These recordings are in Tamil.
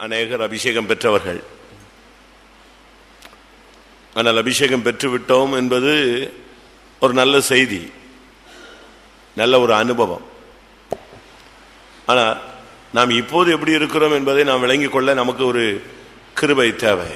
அநேகர் அபிஷேகம் பெற்றவர்கள் ஆனால் அபிஷேகம் பெற்று விட்டோம் என்பது ஒரு நல்ல செய்தி நல்ல ஒரு அனுபவம் ஆனால் நாம் இப்போது எப்படி இருக்கிறோம் என்பதை நாம் விளங்கிக் கொள்ள நமக்கு ஒரு கிருபை தேவை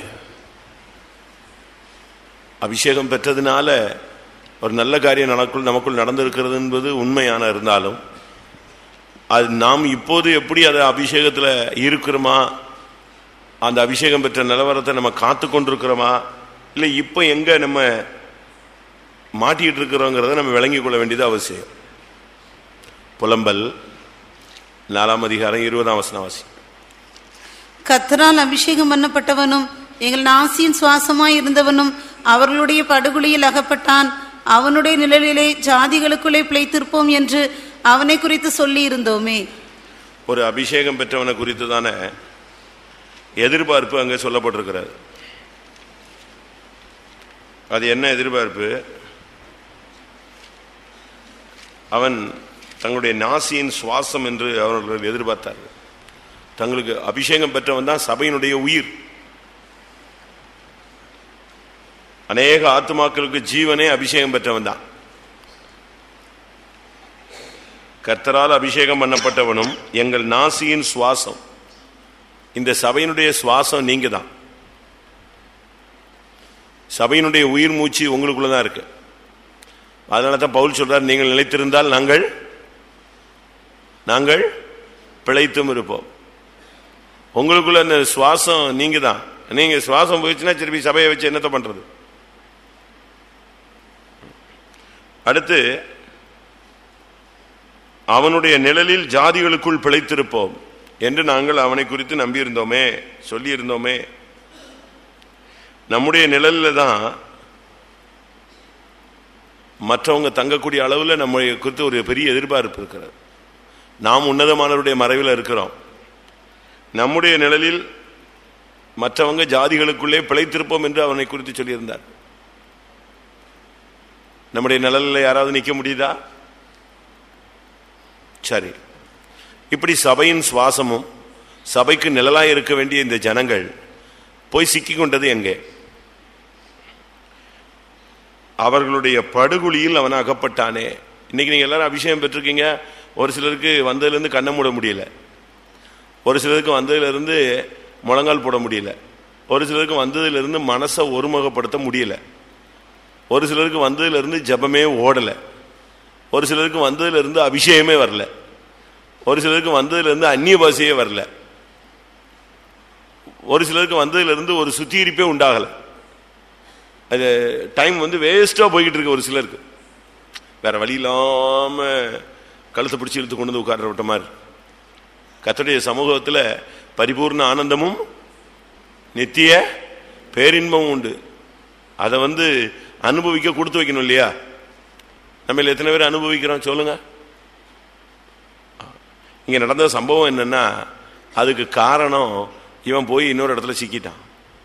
அபிஷேகம் பெற்றதுனால ஒரு நல்ல காரியம் நமக்குள் நமக்குள் நடந்திருக்கிறது என்பது உண்மையான இருந்தாலும் அது நாம் இப்போது எப்படி அதை அபிஷேகத்தில் இருக்கிறோமா அந்த அபிஷேகம் பெற்ற நிலவரத்தை நம்ம காத்து கொண்டிருக்கிறோமா இல்லை இப்போ எங்க நம்ம மாட்டிக்கிட்டு இருக்கிறோங்கிறத நம்ம விளங்கிக் கொள்ள வேண்டியது அவசியம் புலம்பல் நாலாம் அதிகாரம் இருபதாம் வசனவாசி கத்தரால் அபிஷேகம் பண்ணப்பட்டவனும் எங்கள் நாசியின் சுவாசமாய் இருந்தவனும் அவர்களுடைய படுகொலியில் அகப்பட்டான் அவனுடைய நிழலிலே ஜாதிகளுக்குள்ளே பிழைத்திருப்போம் என்று அவனை குறித்து சொல்லி இருந்தோமே ஒரு அபிஷேகம் பெற்றவனை குறித்து தானே எதிர்பார்ப்பு அங்கே சொல்லப்பட்டிருக்கிறது அது என்ன எதிர்பார்ப்பு அவன் தங்களுடைய நாசியின் சுவாசம் என்று அவர்கள் எதிர்பார்த்தார்கள் தங்களுக்கு அபிஷேகம் பெற்றவன் தான் சபையினுடைய உயிர் அநேக ஆத்துமாக்களுக்கு ஜீவனே அபிஷேகம் பெற்றவன் தான் கர்த்தரால் அபிஷேகம் பண்ணப்பட்டவனும் எங்கள் நாசியின் சுவாசம் இந்த சபையினுடைய சுவாசம் நீங்க தான் சபையினுடைய உயிர் மூச்சு உங்களுக்குள்ள தான் இருக்கு அதனால தான் பவுல் சொல்றார் நீங்கள் நிலைத்திருந்தால் நாங்கள் நாங்கள் பிழைத்தும் இருப்போம் உங்களுக்குள்ள இந்த சுவாசம் நீங்க தான் நீங்க சுவாசம் போயிடுச்சுன்னா திருப்பி சபையை வச்சு என்னத்தை பண்றது அடுத்து அவனுடைய நிழலில் ஜாதிகளுக்குள் பிழைத்திருப்போம் என்று நாங்கள் அவனை குறித்து நம்பியிருந்தோமே சொல்லியிருந்தோமே நம்முடைய நிழலில் தான் மற்றவங்க தங்கக்கூடிய அளவில் நம்ம குறித்து ஒரு பெரிய எதிர்பார்ப்பு இருக்கிறது நாம் உன்னதமானவருடைய மறைவில் இருக்கிறோம் நம்முடைய நிழலில் மற்றவங்க ஜாதிகளுக்குள்ளே பிழைத்திருப்போம் என்று அவனை குறித்து சொல்லியிருந்தார் நம்முடைய நிழலில் யாராவது நிற்க முடியுதா சரி இப்படி சபையின் சுவாசமும் சபைக்கு நிழலாய் இருக்க வேண்டிய இந்த ஜனங்கள் போய் சிக்கிக் கொண்டது எங்கே அவர்களுடைய படுகுழியில் அவன் அகப்பட்டானே இன்னைக்கு நீங்க எல்லாரும் அபிஷேகம் பெற்றிருக்கீங்க ஒரு சிலருக்கு வந்ததுலேருந்து கண்ணை மூட முடியல ஒரு சிலருக்கு வந்ததுலேருந்து முழங்கால் போட முடியல ஒரு சிலருக்கு வந்ததுலேருந்து மனசை ஒருமுகப்படுத்த முடியல ஒரு சிலருக்கு வந்ததுலேருந்து ஜபமே ஓடலை ஒரு சிலருக்கு வந்ததுலேருந்து அபிஷேகமே வரல ஒரு சிலருக்கு வந்ததுலேருந்து அந்நிய பாஷையே வரல ஒரு சிலருக்கு வந்ததுலேருந்து ஒரு சுத்திகரிப்பே உண்டாகலை அது டைம் வந்து வேஸ்ட்டாக போய்கிட்டு இருக்கு ஒரு சிலருக்கு வேற வழி இல்லாமல் கழுத்தை பிடிச்சி இழுத்து கொண்டு வந்து உட்கார விட்ட மாதிரி கத்தருடைய சமூகத்தில் பரிபூர்ண ஆனந்தமும் நித்திய பேரின்பமும் உண்டு அதை வந்து அனுபவிக்க கொடுத்து வைக்கணும் இல்லையா நம்ம எத்தனை பேர் அனுபவிக்கிறோம் சொல்லுங்க இங்க நடந்த சம்பவம் என்னன்னா அதுக்கு காரணம் இவன் போய் இன்னொரு இடத்துல சிக்கிட்டான்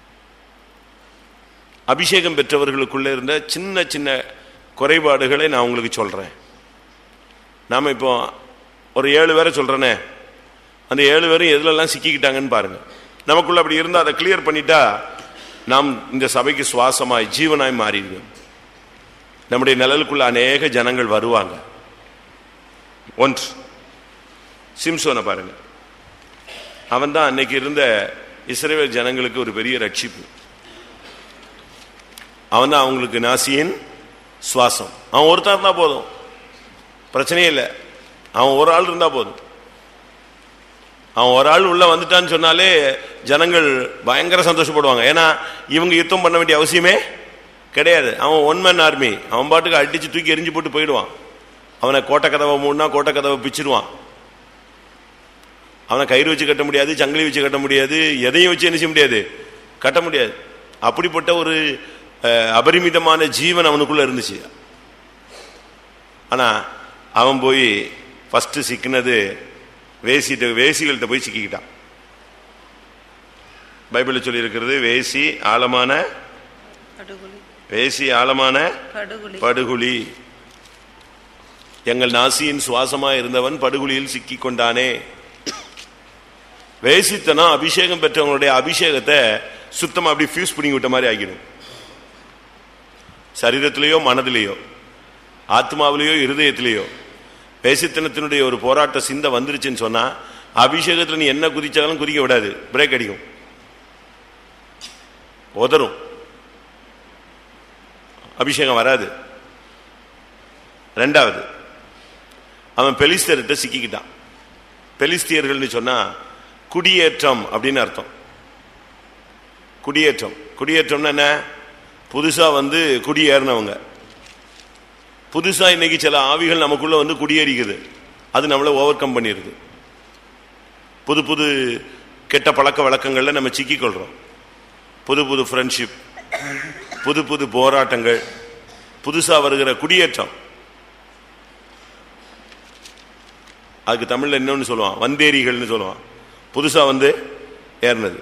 அபிஷேகம் பெற்றவர்களுக்குள்ள இருந்த சின்ன சின்ன குறைபாடுகளை நான் உங்களுக்கு சொல்றேன் நாம இப்போ ஒரு ஏழு பேரை சொல்றேனே அந்த ஏழு பேரும் எதுலெல்லாம் சிக்கிக்கிட்டாங்கன்னு பாருங்க நமக்குள்ள அப்படி இருந்தால் அதை கிளியர் பண்ணிட்டா நாம் இந்த சபைக்கு சுவாசமாய் ஜீவனாய் மாறிடுவோம் நம்முடைய நிழலுக்குள்ள அநேக ஜனங்கள் வருவாங்க ஒன்று சிம்சோனை பாருங்க அவன் தான் அன்னைக்கு இருந்த இஸ்ரேல் ஜனங்களுக்கு ஒரு பெரிய ரட்சிப்பு அவன் தான் அவங்களுக்கு நாசியின் சுவாசம் அவன் ஒருத்தன் இருந்தா போதும் பிரச்சனையே இல்லை அவன் ஒரு ஆள் இருந்தா போதும் அவன் ஒரு ஆள் உள்ள வந்துட்டான்னு சொன்னாலே ஜனங்கள் பயங்கர சந்தோஷப்படுவாங்க ஏன்னா இவங்க யுத்தம் பண்ண வேண்டிய அவசியமே கிடையாது அவன் ஒன் மேன் ஆர்மி அவன் பாட்டுக்கு அடிச்சு தூக்கி எரிஞ்சு போட்டு போயிடுவான் அவனை கோட்டை கதவை மூடினா கோட்டை கதவை பிச்சிருவான் அவனை கயிறு வச்சு கட்ட முடியாது சங்கிலி வச்சு கட்ட முடியாது எதையும் வச்சு என்ன செய்ய முடியாது கட்ட முடியாது அப்படிப்பட்ட ஒரு அஹ், அபரிமிதமான ஜீவன் அவனுக்குள்ள இருந்துச்சு ஆனா அவன் போய் ஃபர்ஸ்ட் சிக்கினது வேசிட்ட வேசிகள்கிட்ட போய் சிக்கிக்கிட்டான் பைபிளில் சொல்லி இருக்கிறது வேசி ஆழமான படுகொலி வேசி ஆழமான படுகொலி படுகுழி எங்கள் நாசியின் சுவாசமா இருந்தவன் படுகுழியில் சிக்கிக் கொண்டானே வேசித்தனம் அபிஷேகம் பெற்றவங்களுடைய அபிஷேகத்தை சுத்தமா அப்படி ஃபியூஸ் பண்ணி விட்ட மாதிரி ஆகிடும் சரீரத்திலேயோ மனதிலேயோ ஆத்மாவிலேயோ இருதயத்திலேயோ வேசித்தனத்தினுடைய ஒரு போராட்ட சிந்தை வந்துருச்சுன்னு சொன்னா அபிஷேகத்துல நீ என்ன குதிச்சாலும் குதிக்க விடாது பிரேக் அடிக்கும் உதரும் அபிஷேகம் வராது ரெண்டாவது அவன் பெலிஸ்தர்கிட்ட சிக்கிக்கிட்டான் பெலிஸ்தியர்கள்னு சொன்னா குடியேற்றம் அப்படின்னு அர்த்தம் குடியேற்றம் குடியேற்றம்னா என்ன புதுசா வந்து குடியேறினவங்க புதுசா இன்னைக்கு சில ஆவிகள் நமக்குள்ள வந்து குடியேறிக்குது அது நம்மளை ஓவர் கம் பண்ணிடுது புது புது கெட்ட பழக்க வழக்கங்கள்ல நம்ம சிக்கிக்கொள்றோம் புது புது ஃப்ரெண்ட்ஷிப் புது புது போராட்டங்கள் புதுசா வருகிற குடியேற்றம் அதுக்கு தமிழ்ல இன்னொன்னு சொல்லுவான் வந்தேரிகள்னு சொல்லுவான் புதுசா வந்து ஏறினது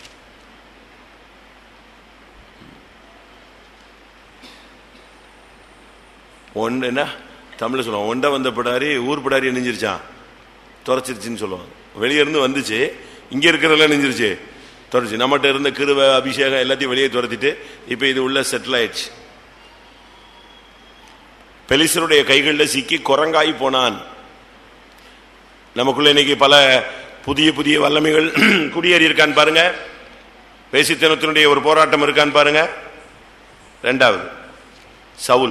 ஒன்று என்ன தமிழ்ல சொல்லுவான் ஒண்டை வந்த பிடாரி ஊர் பிடாரி நெஞ்சிருச்சான் துறைச்சிருச்சுன்னு சொல்லுவாங்க வெளியே இருந்து வந்துச்சு இங்க இருக்கிறதெல்லாம் நெஞ்சிருச்சு துறைச்சு நம்மகிட்ட இருந்த கிருவ அபிஷேகம் எல்லாத்தையும் வெளியே துரத்திட்டு இப்ப இது உள்ள செட்டில் ஆயிடுச்சு பெலிசருடைய கைகளில் சிக்கி குரங்காய் போனான் நமக்குள்ள இன்னைக்கு பல புதிய புதிய வல்லமைகள் குடியேறி இருக்கான்னு பாருங்க பேசித்தனத்தினுடைய ஒரு போராட்டம் இருக்கான்னு பாருங்க ரெண்டாவது சவுல்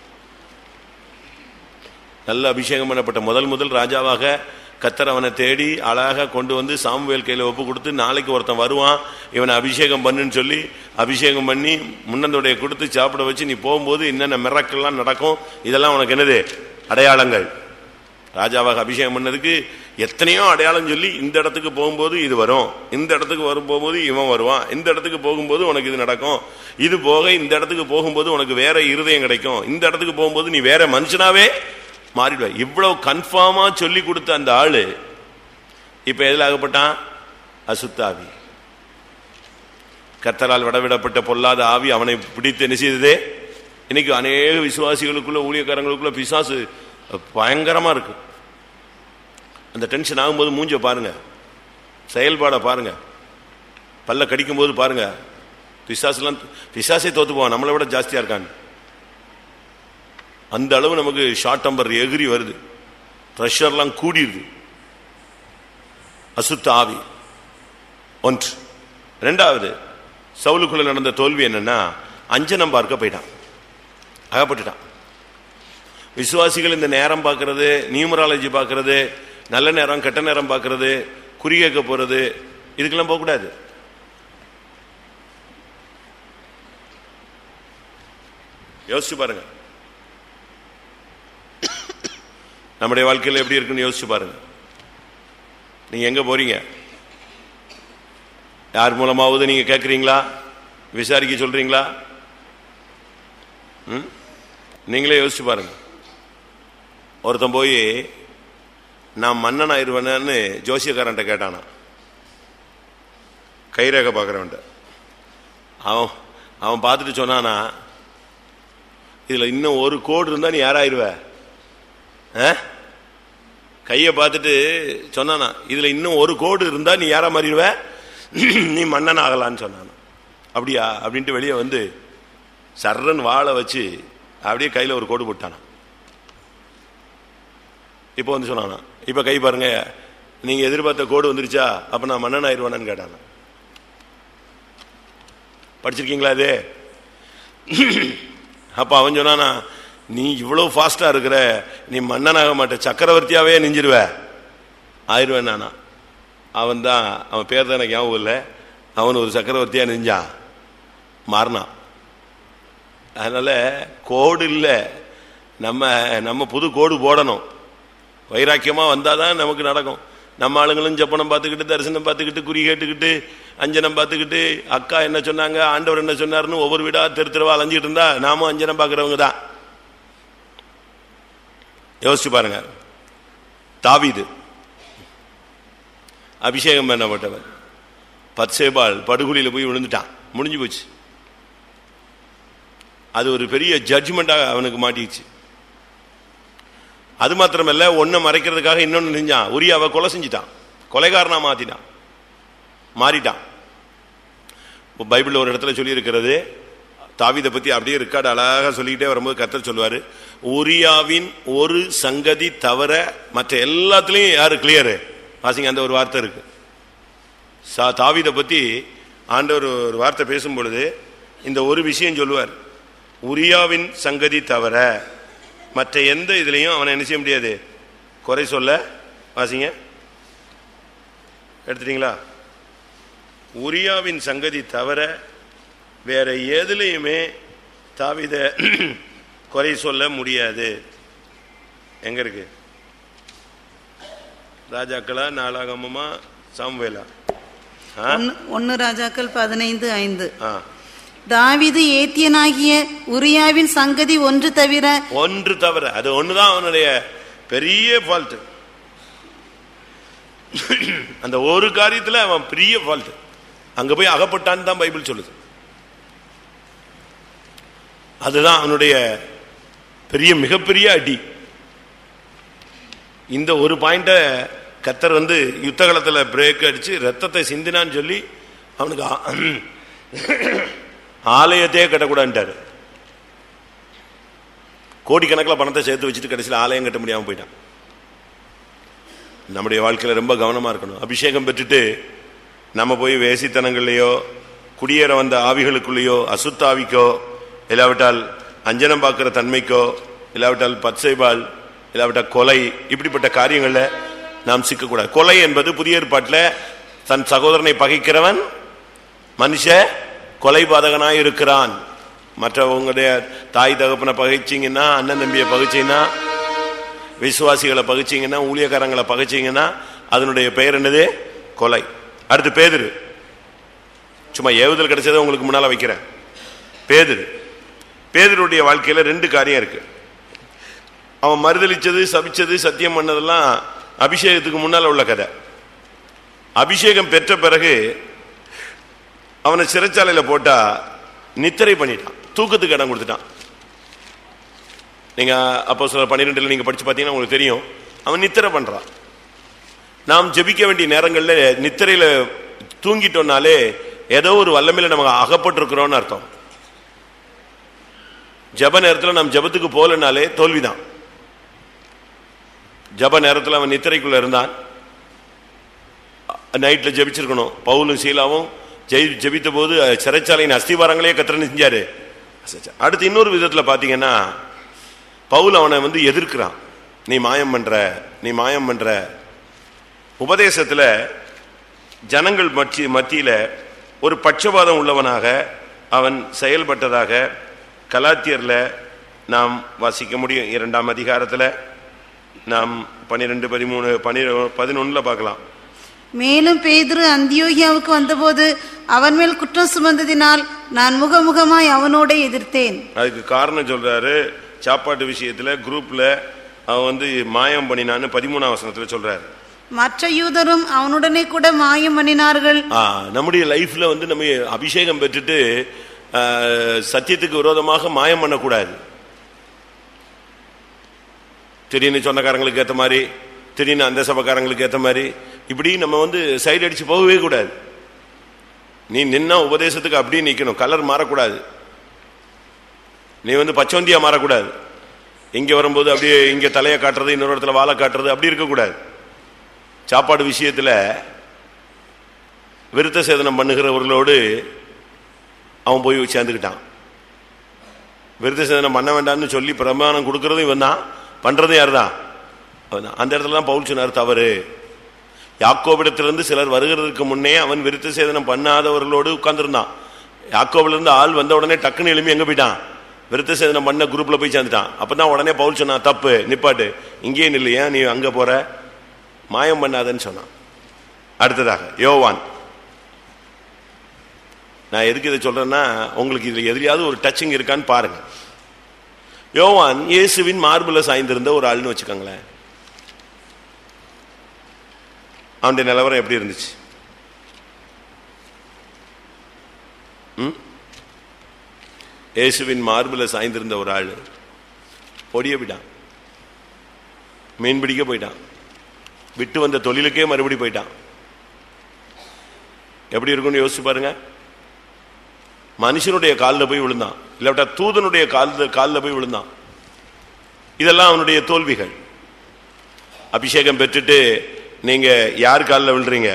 நல்ல அபிஷேகம் பண்ணப்பட்ட முதல் முதல் ராஜாவாக கத்தர் அவனை தேடி அழகாக கொண்டு வந்து சாமுவேல் கையில் ஒப்பு கொடுத்து நாளைக்கு ஒருத்தன் வருவான் இவனை அபிஷேகம் பண்ணுன்னு சொல்லி அபிஷேகம் பண்ணி முன்னந்தோடைய கொடுத்து சாப்பிட வச்சு நீ போகும்போது என்னென்ன மிரக்கெல்லாம் நடக்கும் இதெல்லாம் உனக்கு என்னது அடையாளங்கள் ராஜாவாக அபிஷேகம் பண்ணதுக்கு எத்தனையோ அடையாளம் சொல்லி இந்த இடத்துக்கு போகும்போது இது வரும் இந்த இடத்துக்கு வரும் போகும்போது இவன் வருவான் இந்த இடத்துக்கு போகும்போது உனக்கு இது நடக்கும் இது போக இந்த இடத்துக்கு போகும்போது உனக்கு வேற இருதயம் கிடைக்கும் இந்த இடத்துக்கு போகும்போது நீ வேற மனுஷனாவே மாறிடுவ இவ்வளவு கன்ஃபார்மா சொல்லி கொடுத்த அந்த ஆளு இப்ப எதில் ஆகப்பட்டான் அசுத்தாவி கர்த்தரால் விடவிடப்பட்ட பொல்லாத ஆவி அவனை பிடித்து என்ன செய்ததே இன்னைக்கு அநேக விசுவாசிகளுக்குள்ள ஊழியக்காரங்களுக்குள்ள பிசாசு பயங்கரமா இருக்கு அந்த டென்ஷன் ஆகும்போது மூஞ்ச பாருங்க செயல்பாட பாருங்க பல்ல கடிக்கும் போது பாருங்க பிசாசுலாம் பிசாசே தோத்து போவான் நம்மளை விட ஜாஸ்தியா இருக்காங்க அந்த அளவு நமக்கு ஷார்ட் டம்பர் எகிரி வருது ப்ரெஷர்லாம் கூடிடுது அசுத்த ஆவி ஒன்று ரெண்டாவது சவுலுக்குள்ள நடந்த தோல்வி என்னன்னா அஞ்சனம் பார்க்க போயிட்டான் அகப்பட்டுட்டான் விசுவாசிகள் இந்த நேரம் பார்க்கறது நியூமராலஜி பார்க்கறது நல்ல நேரம் கெட்ட நேரம் பார்க்கறது குறி கேட்க போறது இதுக்கெல்லாம் போகக்கூடாது யோசிச்சு பாருங்க நம்முடைய வாழ்க்கையில் எப்படி இருக்குன்னு யோசிச்சு பாருங்க நீங்க எங்க போறீங்க யார் மூலமாவது நீங்க கேட்குறீங்களா விசாரிக்க சொல்றீங்களா ம்? நீங்களே யோசிச்சு பாருங்க ஒருத்தன் போய் நான் மன்னன் ஆயிடுவேன்னு ஜோசியக்காரன்ட்ட கேட்டானா கைரேகை பார்க்குறவன்ட்ட அவன் அவன் பார்த்துட்டு சொன்னானா இதில் இன்னும் ஒரு கோடு இருந்தால் நீ யாராயிருவ ஆ? கையை பார்த்துட்டு சொன்னானா இதில் இன்னும் ஒரு கோடு இருந்தால் நீ யாரா மாறிடுவ நீ மன்னன் ஆகலான்னு சொன்னானா அப்படியா அப்படின்ட்டு வெளியே வந்து சர்றன் வாழை வச்சு அப்படியே கையில் ஒரு கோடு போட்டானா இப்போ வந்து சொன்னானா இப்போ கை பாருங்க நீங்க எதிர்பார்த்த கோடு வந்துருச்சா அப்ப நான் மன்னன் ஆயிடுவானு கேட்டானா படிச்சிருக்கீங்களா அது அப்ப அவன் சொன்னானா நீ இவ்வளவு ஃபாஸ்டா இருக்கிற நீ மன்னனாக மாட்ட சக்கரவர்த்தியாவே நெஞ்சிருவ ஆயிடுவேன் நானா அவன் தான் அவன் பேர் தான் எனக்கு ஞாபகம் இல்லை அவன் ஒரு சக்கரவர்த்தியா நெஞ்சான் மாறினான் அதனால கோடு இல்லை நம்ம நம்ம புது கோடு போடணும் வைராக்கியமா வந்தாதான் நமக்கு நடக்கும் நம்ம ஆளுங்களும் ஜப்பனம் பார்த்துக்கிட்டு தரிசனம் பார்த்துக்கிட்டு குறி கேட்டுக்கிட்டு அஞ்சனம் பார்த்துக்கிட்டு அக்கா என்ன சொன்னாங்க ஆண்டவர் என்ன சொன்னாருன்னு ஒவ்வொரு வீடா தெரு தெருவா அலைஞ்சிட்டு இருந்தா நாமும் அஞ்சனம் பார்க்கறவங்க தான் யோசிச்சு பாருங்க தாவீது அபிஷேகம் பண்ணப்பட்டவன் பத்சேபால் படுகொலியில் போய் விழுந்துட்டான் முடிஞ்சு போச்சு அது ஒரு பெரிய ஜட்ஜ்மெண்டாக அவனுக்கு மாட்டிடுச்சு அது மாத்திரமல்ல ஒன்றை மறைக்கிறதுக்காக இன்னொன்று செஞ்சான் உரியாவை கொலை செஞ்சிட்டான் கொலைகாரனா மாத்திட்டான் மாறிட்டான் இப்போ பைபிள்ல ஒரு இடத்துல சொல்லி இருக்கிறது தாவீதை பத்தி அப்படியே ரெக்கார்டு அழகாக சொல்லிக்கிட்டே வரும்போது கர்த்தர் சொல்லுவாரு உரியாவின் ஒரு சங்கதி தவிர மற்ற எல்லாத்துலயும் யாரு கிளியரு வாசிங்க அந்த ஒரு வார்த்தை இருக்கு சா தாவீதை பத்தி ஆண்டவர் ஒரு வார்த்தை பேசும் பொழுது இந்த ஒரு விஷயம் சொல்லுவார் உரியாவின் சங்கதி தவிர மற்ற எந்த இதுலயும் அவனை என்ன செய்ய முடியாது குறை சொல்ல வாசிங்க எடுத்துட்டீங்களா உரியாவின் சங்கதி தவிர வேற எதுலையுமே தாவித குறை சொல்ல முடியாது எங்க இருக்கு ராஜாக்களா நாளாகமமா சாம்வேலா ஆ? ஒன்னு- ஒன்னு ராஜாக்கள் பதினைந்து ஐந்து ஆ. தாவீது ஏத்தியனாகிய உரியாவின் சங்கதி ஒன்று தவிர ஒன்று தவிர அது ஒண்ணுதான் அவனுடைய பெரிய ஃபால்ட் அந்த ஒரு காரியத்துல அவன் பெரிய ஃபால்ட் அங்க போய் அகப்பட்டான்னு தான் பைபிள் சொல்லுது அதுதான் அவனுடைய பெரிய மிகப்பெரிய அடி இந்த ஒரு பாயிண்ட கத்தர் வந்து யுத்த காலத்துல பிரேக் அடிச்சு ரத்தத்தை சிந்தினான்னு சொல்லி அவனுக்கு ஆ- ஆலயத்தையே கட்டக்கூடாதுட்டாரு கோடிக்கணக்கில் பணத்தை சேர்த்து வச்சுட்டு கடைசியில் ஆலயம் கட்ட முடியாம போயிட்டான் நம்முடைய வாழ்க்கையில ரொம்ப கவனமா இருக்கணும் அபிஷேகம் பெற்றுட்டு நம்ம போய் வேசித்தனங்கள்லையோ குடியேற வந்த ஆவிகளுக்குள்ளேயோ அசுத்த ஆவிக்கோ இல்லாவிட்டால் அஞ்சனம் பார்க்கிற தன்மைக்கோ இல்லாவிட்டால் பச்சைபால் இல்லாவிட்டால் கொலை இப்படிப்பட்ட காரியங்கள்ல நாம் சிக்கக்கூடாது கொலை என்பது புதிய ஏற்பாட்டில் தன் சகோதரனை பகைக்கிறவன் மனுஷ கொலைபாதகனாய் இருக்கிறான் மற்றவங்களுடைய தாய் தகப்பனை பகைச்சிங்கன்னா அண்ணன் தம்பியை பகைச்சிங்கன்னா விசுவாசிகளை பகைச்சிங்கன்னா ஊழியக்காரங்களை பகைச்சிங்கன்னா அதனுடைய பெயர் என்னது கொலை அடுத்து பேதுரு சும்மா ஏவுதல் கிடைச்சதை உங்களுக்கு முன்னால வைக்கிறேன் பேதுரு பேதுருடைய வாழ்க்கையில ரெண்டு காரியம் இருக்கு அவன் மறுதளிச்சது சபிச்சது சத்தியம் பண்ணதெல்லாம் அபிஷேகத்துக்கு முன்னால உள்ள கதை அபிஷேகம் பெற்ற பிறகு அவனை சிறைச்சாலையில போட்டா நித்திரை பண்ணிட்டான் தூக்கத்துக்கு இடம் கொடுத்துட்டான் நீங்க அப்போ சில பன்னிரெண்டுல நீங்க படிச்சு பார்த்தீங்கன்னா உங்களுக்கு தெரியும் அவன் நித்திரை பண்றான் நாம் ஜெபிக்க வேண்டிய நேரங்கள்ல நித்திரையில தூங்கிட்டோம்னாலே ஏதோ ஒரு வல்லமையில நம்ம அகப்பட்டிருக்கிறோம்னு அர்த்தம் ஜப நேரத்துல நாம் ஜபத்துக்கு போகலனாலே தோல்விதான் ஜப நேரத்துல அவன் நித்திரைக்குள்ள இருந்தான் நைட்ல ஜெபிச்சிருக்கணும் பவுலும் சீலாவும் ஜெய் ஜெபித்த போது சிறைச்சாலையின் அஸ்திவாரங்களே கத்திரன்னு செஞ்சாரு அடுத்து இன்னொரு விதத்துல பாத்தீங்கன்னா பவுல் அவனை வந்து எதிர்க்கிறான் நீ மாயம் பண்ற நீ மாயம் பண்ற உபதேசத்துல ஜனங்கள் மத்தி மத்தியில ஒரு பட்சபாதம் உள்ளவனாக அவன் செயல்பட்டதாக கலாத்தியர்ல நாம் வாசிக்க முடியும் இரண்டாம் அதிகாரத்துல நாம் பன்னிரெண்டு பதிமூணு பன்னிர பதினொன்னுல பார்க்கலாம் மேலும் பேதுரு அந்தியோகியாவுக்கு வந்தபோது அவன் மேல் குற்றம் சுமந்ததினால் நான் முகமுகமாய் அவனோட எதிர்த்தேன் அதுக்கு காரணம் சொல்றாரு சாப்பாட்டு விஷயத்துல குரூப்ல அவன் வந்து மாயம் பண்ணினான்னு பதிமூணாம் வசனத்துல சொல்றாரு மற்ற யூதரும் அவனுடனே கூட மாயம் பண்ணினார்கள் ஆ, நம்முடைய லைஃப்ல வந்து நம்ம அபிஷேகம் பெற்றுட்டு ஆ, சத்தியத்துக்கு விரோதமாக மாயம் பண்ணக்கூடாது திடீர்னு சொந்தக்காரங்களுக்கு ஏத்த மாதிரி திடீர்னு அந்த சபைக்காரங்களுக்கு ஏத்த மாதிரி இப்படி நம்ம வந்து சைடு அடிச்சு போகவே கூடாது நீ நின்னா உபதேசத்துக்கு அப்படியே நிக்கணும் கலர் மாறக்கூடாது நீ வந்து பச்சவந்தியா மாறக்கூடாது இங்க வரும்போது அப்படியே இங்க தலையை காட்டுறது இன்னொரு இடத்துல வாழை காட்டுறது அப்படி இருக்கக்கூடாது சாப்பாடு விஷயத்துல விருத்த சேதனம் பண்ணுகிறவர்களோடு அவன் போய் சேர்ந்துக்கிட்டான் விருத்த சேதனம் பண்ண வேண்டாம்னு சொல்லி பிரமாணம் கொடுக்கறதும் இவன் தான் பண்றதும் யார் தான் அந்த இடத்துல தான் பவுல் சொன்னார் தவறு யாக்கோபிடத்திலிருந்து சிலர் வருகிறதுக்கு முன்னே அவன் விருத்த சேதனம் பண்ணாதவர்களோடு உட்கார்ந்திருந்தான் யாக்கோபில இருந்து ஆள் வந்த உடனே டக்குன்னு எழுப்பி எங்க போயிட்டான் விருத்த சேதனம் பண்ண குரூப்ல போய் சேர்ந்துட்டான் அப்பதான் உடனே பவுல் சொன்னான் தப்பு நிப்பாட்டு இங்கேயே நில்லு ஏன் நீ அங்க போற மாயம் பண்ணாதன்னு சொன்னான் அடுத்ததாக யோவான் நான் எதுக்கு இதை சொல்றேன்னா உங்களுக்கு இதுல எதிரியாவது ஒரு டச்சிங் இருக்கான்னு பாருங்க யோவான் இயேசுவின் மார்புல சாய்ந்திருந்த ஒரு ஆள்னு வச்சுக்கோங்களேன் அவனுடைய நிலவரம் எப்படி இருந்துச்சு ம்? இயேசுவின் மார்புல சாய்ந்திருந்த ஒரு ஆள் பொடிய விட்டான் மீன் பிடிக்க போயிட்டான் விட்டு வந்த தொழிலுக்கே மறுபடி போயிட்டான் எப்படி இருக்கும்னு யோசிச்சு பாருங்க மனுஷனுடைய காலில் போய் விழுந்தான் இல்லாவிட்டா தூதனுடைய காலில் காலில் போய் விழுந்தான் இதெல்லாம் அவனுடைய தோல்விகள் அபிஷேகம் பெற்றுட்டு நீங்க யார் காலில் விழுறீங்க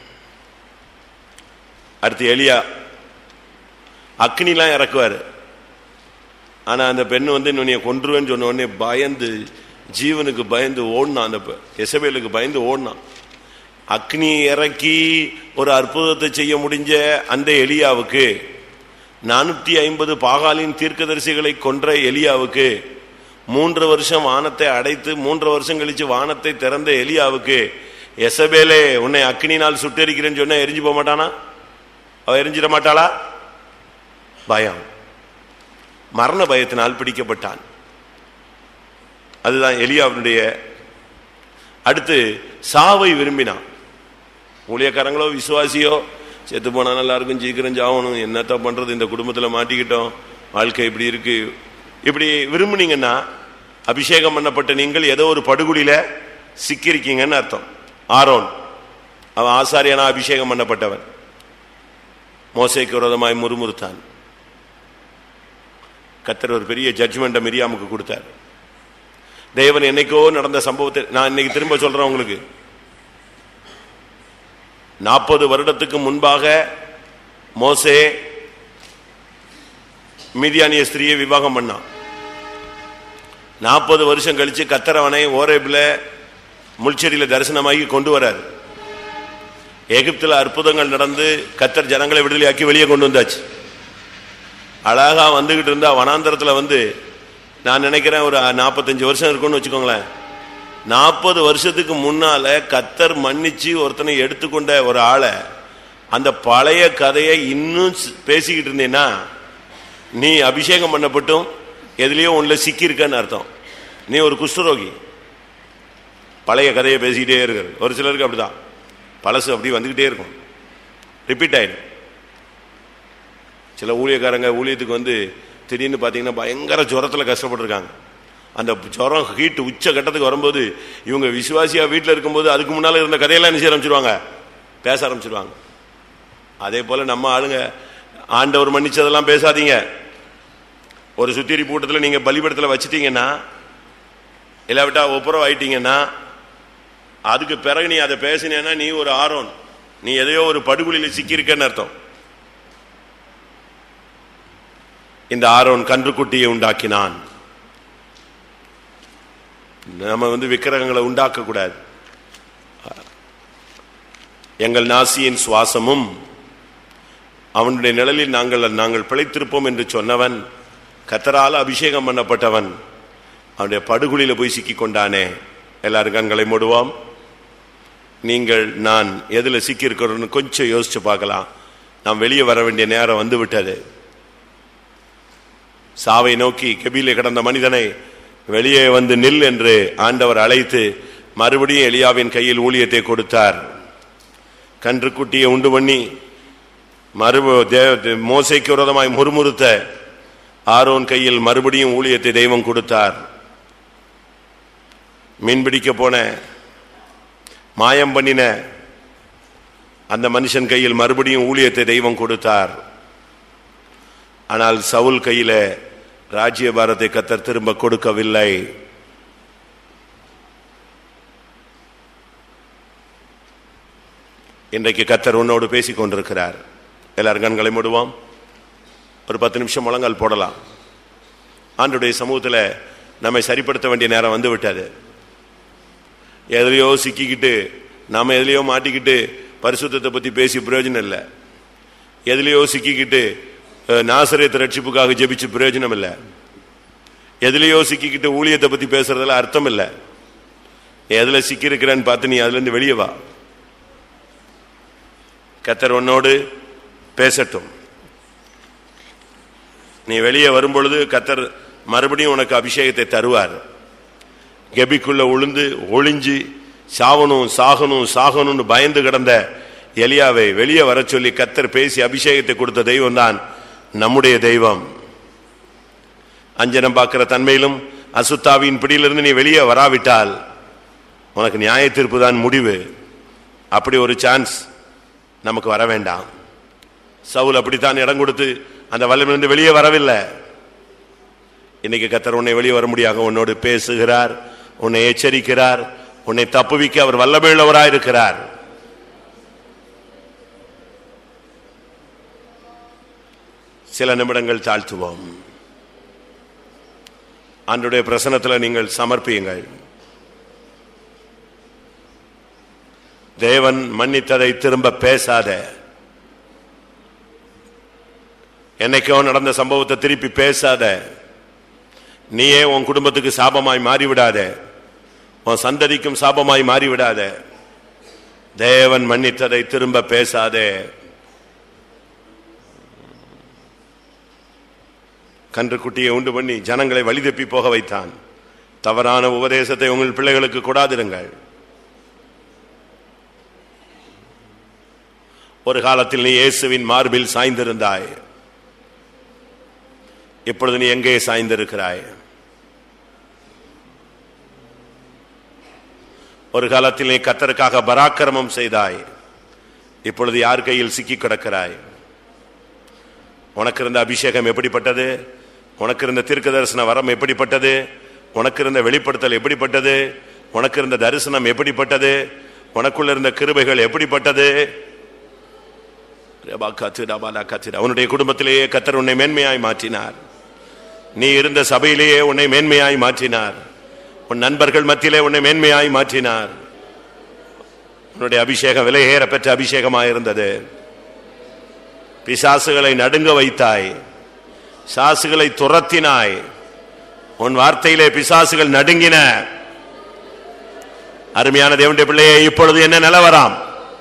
அடுத்து எலியா அக்னிலாம் இறக்குவாரு ஆனா அந்த பெண் வந்து இன்னும் கொன்றுவேன்னு சொன்ன உடனே பயந்து ஜீவனுக்கு பயந்து ஓடினான் அந்த பெ- எசபேலுக்கு பயந்து ஓடினான் அக்னி இறக்கி ஒரு அற்புதத்தை செய்ய முடிஞ்ச அந்த எலியாவுக்கு நானூற்றி ஐம்பது பாகாலின் தீர்க்கதரிசிகளை கொன்ற எலியாவுக்கு மூன்று வருஷம் வானத்தை அடைத்து மூன்று வருஷம் கழிச்சு வானத்தை திறந்த எலியாவுக்கு எசபேலே உன்னை அக்னினால் சுட்டெரிக்கிறேன்னு சொன்னா எரிஞ்சு போக மாட்டானா அவ எரிஞ்சிட மாட்டாளா பயம் மரண பயத்தினால் பிடிக்கப்பட்டான் அதுதான் எலியாவினுடைய அடுத்து சாவை விரும்பினான் ஊழியக்காரங்களோ விசுவாசியோ செத்து போனா நல்லா இருக்கும் சீக்கிரம் சாவணும் என்னத்த பண்றது இந்த குடும்பத்துல மாட்டிக்கிட்டோம் வாழ்க்கை இப்படி இருக்கு இப்படி விரும்புனீங்கன்னா அபிஷேகம் பண்ணப்பட்ட நீங்கள் ஏதோ ஒரு படுகுழியில சிக்கியிருக்கீங்கன்னு அர்த்தம் ஆரோன் அவன் ஆசாரியனா அபிஷேகம் பண்ணப்பட்டவன் மோசைக்கு விரோதமாய் முறுமுறுத்தான் கத்தர் ஒரு பெரிய ஜட்ஜ்மெண்ட்டை மிரியாமுக்கு கொடுத்தார் தேவன் என்னைக்கோ நடந்த சம்பவத்தை நான் இன்னைக்கு திரும்ப சொல்றேன் உங்களுக்கு நாற்பது வருடத்துக்கு முன்பாக மோசே மீதியானிய ஸ்திரியை விவாகம் பண்ணான் நாற்பது வருஷம் கழிச்சு கத்தரவனை ஓரேபில் முள்செடியில தரிசனமாகி கொண்டு வரார் எகிப்தில் அற்புதங்கள் நடந்து கத்தர் ஜனங்களை விடுதலையாக்கி வெளியே கொண்டு வந்தாச்சு அழகா வந்துகிட்டு இருந்தா வனாந்தரத்துல வந்து நான் நினைக்கிறேன் ஒரு நாற்பத்தஞ்சு வருஷம் இருக்கும்னு வச்சுக்கோங்களேன் நாற்பது வருஷத்துக்கு முன்னால கத்தர் மன்னிச்சு ஒருத்தனை எடுத்துக்கொண்ட ஒரு ஆளை அந்த பழைய கதையை இன்னும் ஸ்- பேசிக்கிட்டு இருந்தீன்னா நீ அபிஷேகம் பண்ணப்பட்டும் எதுலயோ ஒண்ணுல சிக்கியிருக்கன்னு அர்த்தம் நீ ஒரு குஷ்டரோகி பழைய கதையை பேசிக்கிட்டே இருக்கிறது ஒரு சிலருக்கு அப்படிதான் பழசு அப்படி வந்துகிட்டே இருக்கும் ரிப்பீட் ஆயிடும் சில ஊழியக்காரங்க ஊழியத்துக்கு வந்து திடீர்னு பார்த்தீங்கன்னா பயங்கர ஜுரத்தில் கஷ்டப்பட்டிருக்காங்க அந்த ஜுரம் ஹீட் உச்ச கட்டத்துக்கு வரும்போது இவங்க விசுவாசியா வீட்டில் இருக்கும்போது அதுக்கு முன்னால் இருந்த கதையெல்லாம் என்ன செய்ய ஆரம்பிச்சிருவாங்க பேச ஆரம்பிச்சிருவாங்க அதே போல நம்ம ஆளுங்க ஆண்டவர் மன்னிச்சதெல்லாம் பேசாதீங்க ஒரு சுத்திரி கூட்டத்தில் நீங்க பலிபடத்தில் வச்சிட்டீங்கன்னா இல்லாவிட்டா ஒப்புரவு ஆயிட்டீங்கன்னா அதுக்கு பிறகு நீ அதை பேசினேன்னா நீ ஒரு ஆரோன் நீ எதையோ ஒரு படுகொலியில் சிக்கியிருக்கன்னு அர்த்தம் இந்த ஆரோன் கன்றுக்குட்டியை உண்டாக்கினான் நம்ம வந்து விக்கிரகங்களை உண்டாக்க கூடாது எங்கள் நாசியின் சுவாசமும் அவனுடைய நிழலில் நாங்கள் நாங்கள் பிழைத்திருப்போம் என்று சொன்னவன் கத்தரால் அபிஷேகம் பண்ணப்பட்டவன் அவனுடைய படுகுழியில போய் சிக்கிக் கொண்டானே எல்லாரும் கண்களை மூடுவோம் நீங்கள் நான் எதுல சிக்கி இருக்கிறோன்னு கொஞ்சம் யோசிச்சு பார்க்கலாம் நாம் வெளியே வர வேண்டிய நேரம் வந்து விட்டது சாவை நோக்கி கெபிலே கிடந்த மனிதனை வெளியே வந்து நில் என்று ஆண்டவர் அழைத்து மறுபடியும் எலியாவின் கையில் ஊழியத்தை கொடுத்தார் கன்றுக்குட்டியை உண்டு பண்ணி மறுப தே- மோசைக்கு விரோதமாய் முறுமுறுத்த ஆரோன் கையில் மறுபடியும் ஊழியத்தை தெய்வம் கொடுத்தார் மீன்பிடிக்க போன மாயம் பண்ணின அந்த மனுஷன் கையில் மறுபடியும் ஊழியத்தை தெய்வம் கொடுத்தார் ஆனால் சவுல் கையில ராஜ்யபாரத்தை கத்தர் திரும்ப கொடுக்கவில்லை இன்றைக்கு கத்தர் உன்னோடு பேசிக் கொண்டிருக்கிறார் எல்லாரும் கண்களை மூடுவோம் ஒரு பத்து நிமிஷம் முழங்கால் போடலாம் ஆண்டுடைய சமூகத்தில் நம்மை சரிப்படுத்த வேண்டிய நேரம் வந்து விட்டது எதுலையோ சிக்கிக்கிட்டு நாம எதுலையோ மாட்டிக்கிட்டு பரிசுத்தத்தை பத்தி பேசி பிரயோஜனம் இல்லை எதுலையோ சிக்கிக்கிட்டு அஹ், நாசரேத்து ரட்சிப்புக்காக ஜெபிச்சு பிரயோஜனம் இல்லை எதுலையோ சிக்கிக்கிட்டு ஊழியத்தை பத்தி பேசுறதுல அர்த்தம் இல்லை நீ எதுல சிக்கியிருக்கிறேன்னு பார்த்து நீ அதுல இருந்து வெளியே வா கத்தர் உன்னோடு பேசட்டும் நீ வெளியே வரும்பொழுது கத்தர் மறுபடியும் உனக்கு அபிஷேகத்தை தருவார் கெபிக்குள்ள உளுந்து ஒளிஞ்சு சாவணும் சாகணும் சாகணும்னு பயந்து கிடந்த எலியாவை வெளியே வர சொல்லி கத்தர் பேசி அபிஷேகத்தை கொடுத்த தெய்வம் தான் நம்முடைய தெய்வம் அஞ்சனம் பார்க்கிற தன்மையிலும் அசுத்தாவின் பிடியிலிருந்து நீ வெளியே வராவிட்டால் உனக்கு நியாய தீர்ப்பு தான் முடிவு அப்படி ஒரு சான்ஸ் நமக்கு வர வேண்டாம் சவுல் அப்படித்தான் இடம் கொடுத்து அந்த வல்லமிலிருந்து வெளியே வரவில்லை இன்னைக்கு கத்தர் உன்னை வெளியே வர முடியாத உன்னோடு பேசுகிறார் உன்னை எச்சரிக்கிறார் உன்னை தப்புவிக்க அவர் வல்லமையுள்ளவராய் இருக்கிறார் சில நிமிடங்கள் தாழ்த்துவோம் அன்றைய பிரசனத்தில் நீங்கள் சமர்ப்பியுங்கள் தேவன் மன்னித்ததை திரும்ப பேசாத என்னைக்கோ நடந்த சம்பவத்தை திருப்பி பேசாத நீயே உன் குடும்பத்துக்கு சாபமாய் மாறிவிடாத உன் சந்ததிக்கும் சாபமாய் மாறிவிடாத தேவன் மன்னித்ததை திரும்ப பேசாதே கன்றுக்குட்டியை உண்டு பண்ணி ஜனங்களை வழிதப்பி போக வைத்தான் தவறான உபதேசத்தை உங்கள் பிள்ளைகளுக்கு கொடாதிருங்கள் ஒரு காலத்தில் நீ இயேசுவின் மார்பில் சாய்ந்திருந்தாய் இப்பொழுது நீ எங்கே சாய்ந்திருக்கிறாய் ஒரு காலத்தில் நீ கத்தருக்காக பராக்கிரமம் செய்தாய் இப்பொழுது யார் கையில் சிக்கி கிடக்கிறாய் உனக்கு இருந்த அபிஷேகம் எப்படிப்பட்டது உனக்கு இருந்த தீர்க்க தரிசன வரம் எப்படிப்பட்டது உனக்கு இருந்த வெளிப்படுத்தல் எப்படிப்பட்டது உனக்கு இருந்த தரிசனம் எப்படிப்பட்டது உனக்குள்ள இருந்த கிருபைகள் எப்படிப்பட்டது ரபா கத்திரா பாலா கத்திரா. உன்னுடைய குடும்பத்திலேயே கத்தர் உன்னை மேன்மையாய் மாற்றினார் நீ இருந்த சபையிலேயே உன்னை மேன்மையாய் மாற்றினார் உன் நண்பர்கள் மத்தியிலே உன்னை மேன்மையாய் மாற்றினார் உன்னுடைய அபிஷேகம் விலையேற பெற்ற அபிஷேகமாய் இருந்தது பிசாசுகளை நடுங்க வைத்தாய் சாசுகளை துரத்தினாய் உன் வார்த்தையிலே பிசாசுகள் நடுங்கின அருமையான தேவனுடைய பிள்ளையே இப்பொழுது என்ன நிலவரம்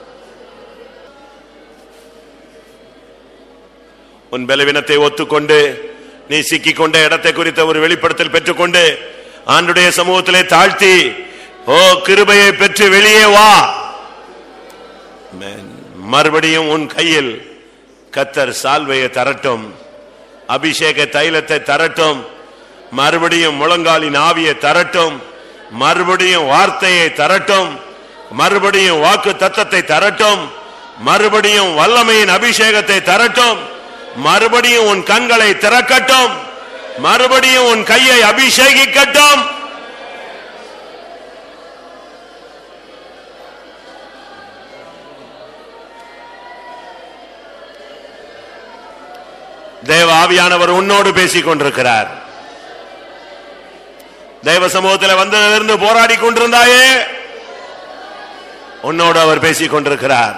உன் பலவீனத்தை ஒத்துக்கொண்டு நீ சிக்கிக் கொண்ட இடத்தை குறித்த ஒரு வெளிப்படுத்தல் பெற்றுக்கொண்டு ஆண்டுடைய சமூகத்திலே தாழ்த்தி ஓ கிருபையை பெற்று வெளியே வா Amen. மறுபடியும் உன் கையில் கத்தர் சால்வையை தரட்டும் அபிஷேக தைலத்தை தரட்டும் மறுபடியும் முழங்காலின் ஆவியை தரட்டும் மறுபடியும் வார்த்தையை தரட்டும் மறுபடியும் வாக்கு தத்தத்தை தரட்டும் மறுபடியும் வல்லமையின் அபிஷேகத்தை தரட்டும் மறுபடியும் உன் கண்களை திறக்கட்டும் மறுபடியும் உன் கையை அபிஷேகிக்கட்டும் தேவ ஆவியானவர் உன்னோடு பேசிக் கொண்டிருக்கிறார் தேவ சமூகத்தில் வந்ததிலிருந்து போராடி கொண்டிருந்தாயே உன்னோடு அவர் பேசிக் கொண்டிருக்கிறார்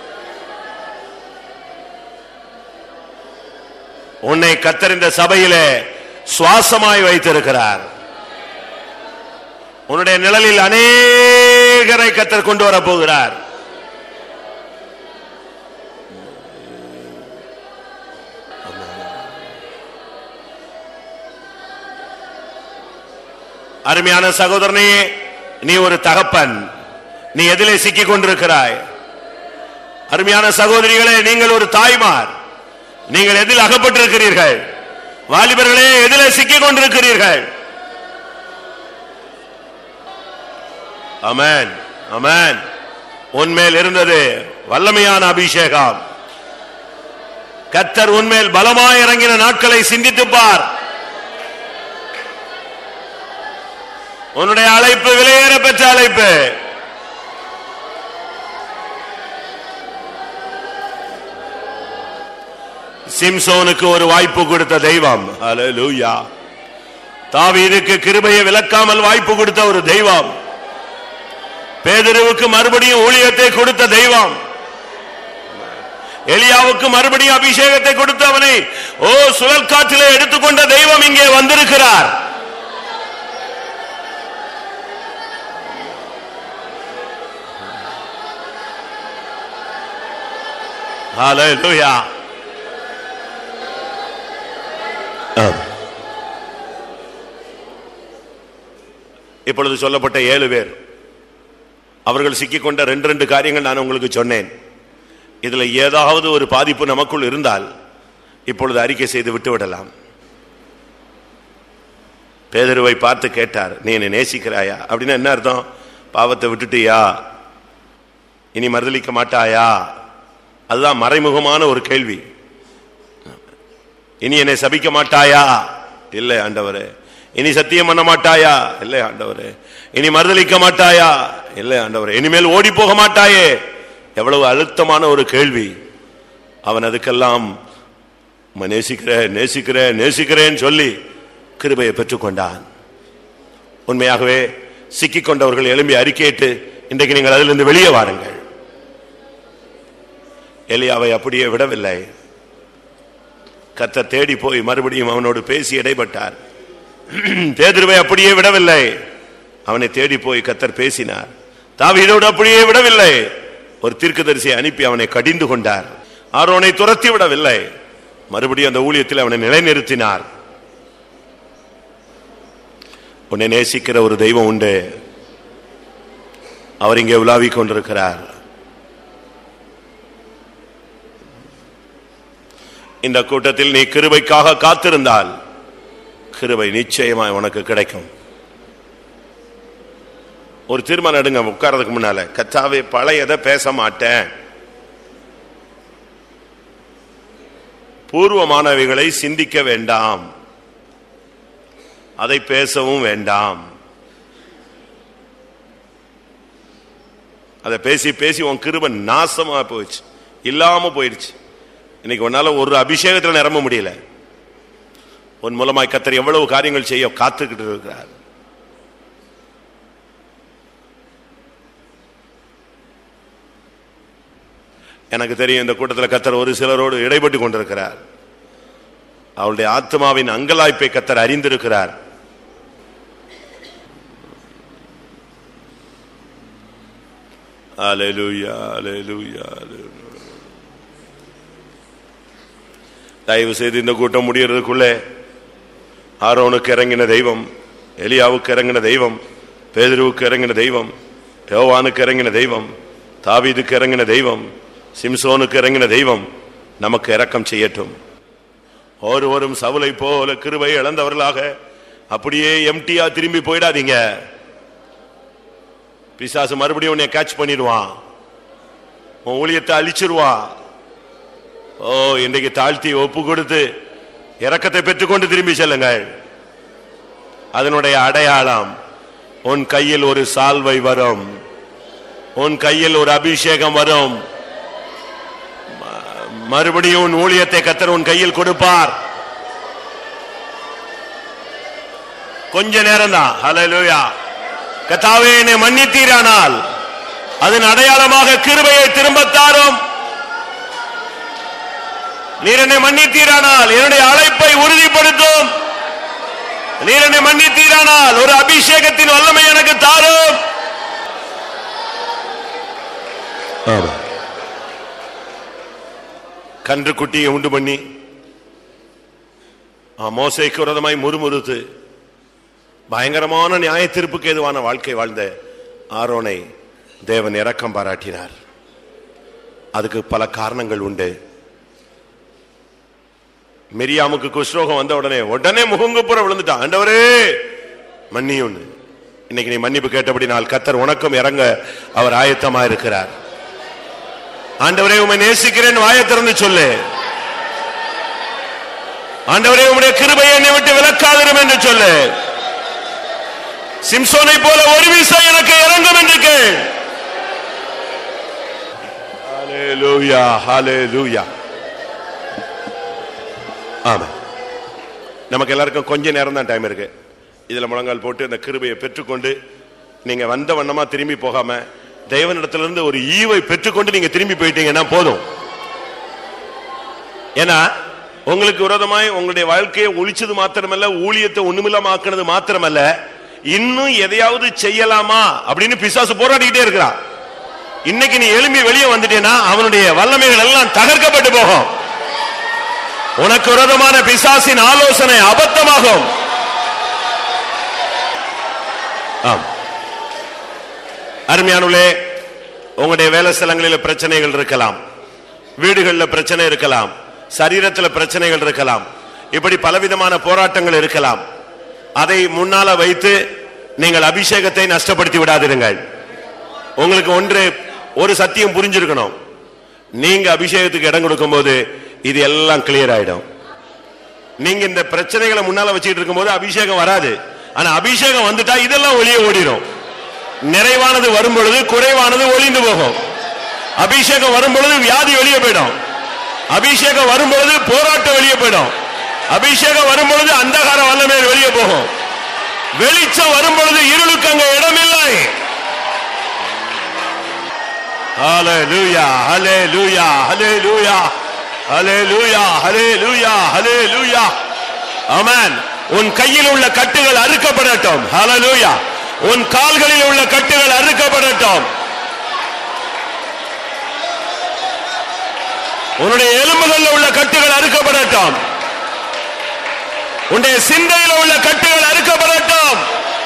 உன்னை கத்தறிந்த சபையிலே சுவாசமாய் வைத்திருக்கிறார் உன்னுடைய நிழலில் அநேகரை கத்தர் கொண்டு வரப் போகிறார் அருமையான சகோதரனே நீ ஒரு தகப்பன் நீ எதிலே சிக்கிக் கொண்டிருக்கிறாய் அருமையான சகோதரிகளே நீங்கள் ஒரு தாய்மார் நீங்கள் எதில் அகப்பட்டிருக்கிறீர்கள் வாலிபர்களே எதிலே சிக்கிக் கொண்டிருக்கிறீர்கள் அமேன் அமேன் உன்மேல் இருந்தது வல்லமையான அபிஷேகம் கத்தர் உன்மேல் பலமாய் இறங்கின நாட்களை சிந்தித்துப் பார் உன்னுடைய அழைப்பு விலையேற பெற்ற அழைப்பு சிம்சோனுக்கு ஒரு வாய்ப்பு கொடுத்த தெய்வம் ஹalleluya தாவீதுக்கு கிருபையை விலக்காமல் வாய்ப்பு கொடுத்த ஒரு தெய்வம் பேதுருவுக்கு மறுபடியும் ஊழியத்தை கொடுத்த தெய்வம் எலியாவுக்கு மறுபடியும் அபிஷேகத்தை கொடுத்தவனை ஓ சுழல் காற்றிலே எடுத்துக்கொண்ட தெய்வம் இங்கே வந்திருக்கிறார் Hallelujah. ஆம். இப்பொழுது சொல்லப்பட்ட ஏழு பேர் அவர்கள் சிக்கிக்கொண்ட ரெண்டு ரெண்டு காரியங்கள் நான் உங்களுக்கு சொன்னேன் இதுல ஏதாவது ஒரு பாதிப்பு நமக்குள் இருந்தால் இப்பொழுது அறிக்கை செய்து விட்டு விடலாம் பேதருவை பார்த்து கேட்டார் நீ என்னை நேசிக்கிறாயா அப்படின்னா என்ன அர்த்தம் பாவத்தை விட்டுட்டியா இனி மறுதலிக்க மாட்டாயா அதுதான் மறைமுகமான ஒரு கேள்வி இனி என்னை சபிக்க மாட்டாயா இல்லை ஆண்டவரே இனி சத்தியம் பண்ண மாட்டாயா இல்லை ஆண்டவரே இனி மறுதளிக்க மாட்டாயா இல்லை ஆண்டவரே இனிமேல் ஓடி போக மாட்டாயே எவ்வளவு அழுத்தமான ஒரு கேள்வி அவன் அதுக்கெல்லாம் "உம்மை நேசிக்கிறேன் நேசிக்கிறேன் நேசிக்கிறேன்னு சொல்லி கிருபையை பெற்றுக்கொண்டான் உண்மையாகவே சிக்கிக் கொண்டவர்கள் எழும்பி அறிக்கையிட்டு இன்றைக்கு நீங்கள் அதிலிருந்து வெளியே வாருங்கள் எலியாவை அப்படியே விடவில்லை கத்த தேடி போய் மறுபடியும் அவனோடு பேசி இடைப்பட்டார் பேதுருவை அப்படியே விடவில்லை அவனை தேடி போய் கத்தர் பேசினார் தாவீதோடு அப்படியே விடவில்லை ஒரு தீர்க்கதரிசியை அனுப்பி அவனை கடிந்து கொண்டார் ஆரோனை துரத்தி விடவில்லை மறுபடியும் அந்த ஊழியத்தில் அவனை நிலைநிறுத்தினார் உன்னை நேசிக்கிற ஒரு தெய்வம் உண்டு அவர் இங்கே உலாவிக் கொண்டிருக்கிறார் இந்த கூட்டத்தில் நீ கிருபைக்காக காத்திருந்தால் கிருபை நிச்சயமாய் உனக்கு கிடைக்கும் ஒரு தீர்மானம் எடுங்க உட்கார்றதுக்கு முன்னால கத்தாவே பழையதை பேச மாட்டேன் பூர்வமானவைகளை சிந்திக்க வேண்டாம் அதை பேசவும் வேண்டாம் அதை பேசி பேசி உன் கிருபை நாசமா போயிடுச்சு இல்லாம போயிடுச்சு இன்னைக்கு உன்னால ஒரு அபிஷேகத்தில் நிரம்ப முடியல உன் மூலமாய் கத்தர் எவ்வளவு காரியங்கள் செய்ய காத்துக்கிட்டு இருக்கிறார் எனக்கு தெரியும் இந்த கூட்டத்தில் கத்தர் ஒரு சிலரோடு இடைப்பட்டு கொண்டிருக்கிறார் அவருடைய ஆத்மாவின் அங்கலாய்ப்பை கத்தர் அறிந்திருக்கிறார் Hallelujah, hallelujah, hallelujah. தயவு செய்து இந்த கூட்டம் முடியறதுக்குள்ளே ஆரோனுக்கு இறங்கின தெய்வம் எலியாவுக்கு இறங்கின தெய்வம் பேதுருவுக்கு இறங்கின தெய்வம் யோவானுக்கு இறங்கின தெய்வம் தாவீதுக்கு இறங்கின தெய்வம் சிம்சோனுக்கு இறங்கின தெய்வம் நமக்கு இரக்கம் செய்யட்டும் ஒருவரும் சவுலை போல கிருபை இழந்தவர்களாக அப்படியே எம்டியா திரும்பி போயிடாதீங்க பிசாசு மறுபடியும் உன்னை கேட்ச் பண்ணிடுவான் உன் ஊழியத்தை அழிச்சிருவான் ஓ இன்றைக்கு தாழ்த்தி ஒப்பு கொடுத்து இரக்கத்தை பெற்றுக்கொண்டு திரும்பி செல்லுங்கள் அதனுடைய அடையாளம் உன் கையில் ஒரு சால்வை வரும் உன் கையில் ஒரு அபிஷேகம் வரும் ம- மறுபடியும் உன் ஊழியத்தை கத்தர் உன் கையில் கொடுப்பார் கொஞ்ச நேரம் தான் ஹalleluya கத்தாவே என்னை மன்னித்தீரானால் அதன் அடையாளமாக கிருபையை திரும்பத் தாரும் நீர் என்னை மன்னித்தீரானால் என்னுடைய அழைப்பை உறுதிப்படுத்தும் நீர் என்னை மன்னித்தீரானால் ஒரு அபிஷேகத்தின் வல்லமை எனக்கு தாரும் கன்று குட்டியை உண்டு பண்ணி ஆ, மோசேக்கு விரதமாய் முறுமுறுத்து பயங்கரமான நியாய தீர்ப்புக்கு எதுவான வாழ்க்கை வாழ்ந்த ஆரோனை தேவன் இரக்கம் பாராட்டினார் அதுக்கு பல காரணங்கள் உண்டு மிரியாமுக்கு குஷ்ரோகம் வந்த உடனே உடனே முகங்குப்புற விழுந்துட்டான் ஆண்டவரே மன்னியுன்னு இன்னைக்கு நீ மன்னிப்பு கேட்டபடினால் கத்தர் உனக்கும் இறங்க அவர் ஆயத்தமா இருக்கிறார் ஆண்டவரே உமை நேசிக்கிறேன் வாயை திறந்து சொல்லு ஆண்டவரே உம்முடைய கிருபையை என்னை விட்டு விலக்காதிரும் என்று சொல்லு சிம்சோனை போல ஒரு விசை எனக்கு இறங்கும் என்று கேள் ஹalleluya ஹalleluya ஆமா நமக்கு எல்லாருக்கும் கொஞ்ச நேரம் தான் டைம் இருக்கு இதுல முழங்கால் போட்டு அந்த கிருபையை பெற்றுக்கொண்டு நீங்க வந்த வண்ணமா திரும்பி போகாம தேவனிடத்திலிருந்து ஒரு ஈவை பெற்றுக்கொண்டு நீங்க திரும்பி போயிட்டீங்கன்னா போதும் ஏன்னா உங்களுக்கு விரோதமாய் உங்களுடைய வாழ்க்கையை ஒழிச்சது மாத்திரமல்ல ஊழியத்தை ஒண்ணுமில்லாம ஆக்குனது மாத்திரமல்ல இன்னும் எதையாவது செய்யலாமா அப்படின்னு பிசாசு போராடிக்கிட்டே இருக்கிறான் இன்னைக்கு நீ எழும்பி வெளியே வந்துட்டேன்னா அவனுடைய வல்லமைகள் எல்லாம் தகர்க்கப்பட்டு போகும் உனக்கு விரோதமான பிசாசின் ஆலோசனை அபத்தமாகும் ஆம் அருமையானுள்ளே உங்களுடைய வேலை ஸ்தலங்களில் பிரச்சனைகள் இருக்கலாம் வீடுகளில் பிரச்சனை இருக்கலாம் சரீரத்தில் பிரச்சனைகள் இருக்கலாம் இப்படி பலவிதமான போராட்டங்கள் இருக்கலாம் அதை முன்னால வைத்து நீங்கள் அபிஷேகத்தை நஷ்டப்படுத்தி விடாதிருங்கள் உங்களுக்கு ஒன்று ஒரு சத்தியம் புரிஞ்சிருக்கணும் நீங்க அபிஷேகத்துக்கு இடம் கொடுக்கும்போது இது எல்லாம் கிளியர் ஆயிடும் நீங்க இந்த பிரச்சனைகளை முன்னால வச்சுட்டு இருக்கும்போது அபிஷேகம் வராது ஆனா அபிஷேகம் வந்துட்டா இதெல்லாம் வெளியே ஓடிடும் நிறைவானது வரும் பொழுது குறைவானது ஒளிந்து போகும் அபிஷேகம் வரும் பொழுது வியாதி வெளியே போயிடும் அபிஷேகம் வரும் பொழுது போராட்டம் வெளியே போயிடும் அபிஷேகம் வரும் பொழுது அந்தகார வல்லமே வெளியே போகும் வெளிச்சம் வரும் பொழுது இருளுக்கு அங்க இடமில்லை ஹalleluya ஹalleluya ஹalleluya ஹalleluya ஹalleluya ஹalleluya ஆமென் உன் கையில் உள்ள கட்டுகள் அறுக்கப்படட்டும் ஹalleluya உன் கால்களில் உள்ள கட்டுகள் அறுக்கப்படட்டும் உன்னுடைய எலும்புகளில் உள்ள கட்டுகள் அறுக்கப்படட்டும் உன்னுடைய சிந்தையில் உள்ள கட்டுகள் அறுக்கப்படட்டும்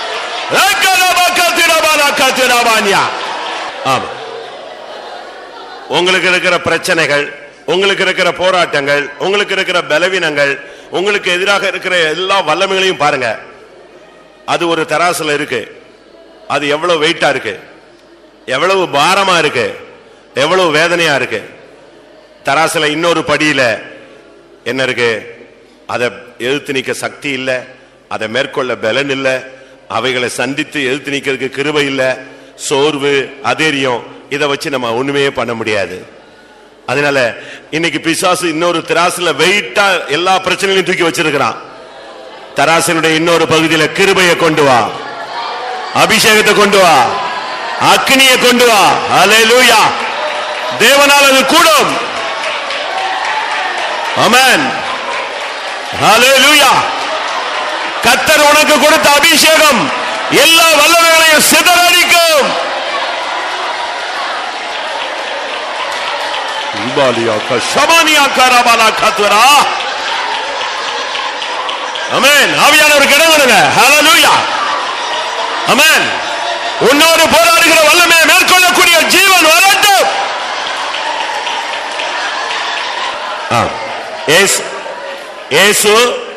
ஆமா உங்களுக்கு இருக்கிற பிரச்சனைகள் உங்களுக்கு இருக்கிற போராட்டங்கள் உங்களுக்கு இருக்கிற பலவீனங்கள் உங்களுக்கு எதிராக இருக்கிற எல்லா வல்லமைகளையும் பாருங்க அது ஒரு தராசுல இருக்கு அது எவ்வளவு வெயிட்டா இருக்கு எவ்வளவு பாரமா இருக்கு எவ்வளவு வேதனையா இருக்கு தராசுல இன்னொரு படியில என்ன இருக்கு அதை எதிர்த்து நிக்க சக்தி இல்ல அதை மேற்கொள்ள பலன் இல்ல அவைகளை சந்தித்து எதிர்த்து நிக்கிறதுக்கு கிருபை இல்ல சோர்வு அதேரியம் இதை வச்சு நம்ம ஒண்ணுமே பண்ண முடியாது அதனால இன்னைக்கு பிசாசு இன்னொரு திராசுல வெயிட்டா எல்லா பிரச்சனைகளையும் தூக்கி வச்சிருக்கிறான் தராசினுடைய இன்னொரு பகுதியில கிருபையை கொண்டு வா அபிஷேகத்தை கொண்டு வா அக்னியை கொண்டு வா அல்லேலூயா தேவனால் அது கூடும் அமேன் ஹalleluya கத்தர் உனக்கு கொடுத்த அபிஷேகம் எல்லா வல்லமைகளையும் சிதறடிக்கும் இபாலியாக்க ஷமானியாக்க ரபாலா கத்வரா அமேன் ஆவியானவருக்கு இடம் கொடுங்க ஹalleluya அமேன் உன்னோடு போராடுகிற வல்லமையை மேற்கொள்ளக்கூடிய ஜீவன் வரட்டும் ஆ. இயேசு இயேசு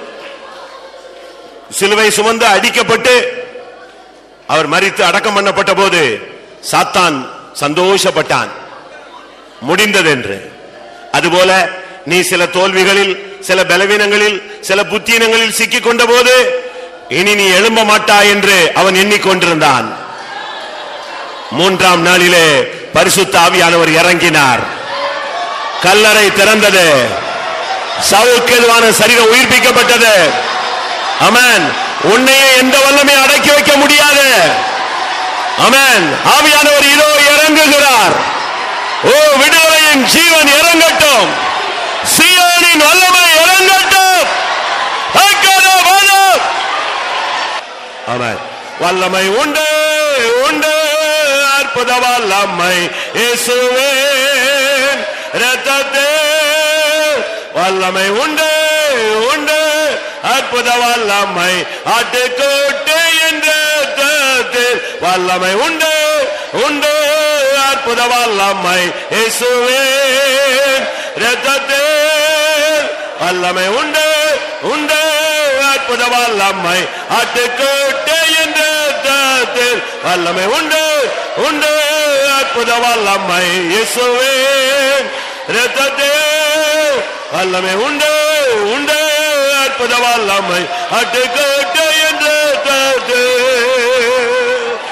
சிலுவை சுமந்து அடிக்கப்பட்டு அவர் மரித்து அடக்கம் பண்ணப்பட்ட போது சாத்தான் சந்தோஷப்பட்டான் முடிந்தது என்று அதுபோல நீ சில தோல்விகளில் சில பலவீனங்களில் சில புத்தீனங்களில் சிக்கிக் கொண்ட போது இனி நீ எழும்ப மாட்டாய் என்று அவன் எண்ணிக்கொண்டிருந்தான் மூன்றாம் நாளிலே பரிசுத்த ஆவியானவர் இறங்கினார் கல்லறை திறந்தது சவுக்கு எதுவான சரீரம் உயிர்ப்பிக்கப்பட்டது அமேன் உன்னையே எந்த வல்லமே அடக்கி வைக்க முடியாது அமேன் ஆவியானவர் இதோ இறங்குகிறார் ஓ விடுதலையின் ஜீவன் இறங்கட்டும் சியோனின் வல்லமை இறங்கட்டும் அக்கறை வரும். ஆமென் வல்லமை உண்டு உண்டு அற்புத வல்லமை இயேசுவே ரத்தத்தே வல்லமை உண்டு உண்டு அற்புத வல்லமை ஆட்டுக்கோட்டு என்ற ரத்தத்தில் வல்லமை உண்டு உண்டு அற்புத வல்லமை இயேசுவே ரத்தத்தில் வல்லமை உண்டு உண்டு அற்புத வல்லமை ஆட்டுக்கோட்டு என்ற ரத்தத்தில் வல்லமை உண்டு உண்டு அற்புத வல்லமை இயேசுவே ரத்தத்தில் வல்லமை உண்டு உண்டு அற்புத வல்லமை ஆட்டுக்கோட்டு என்ற ரத்தத்தில்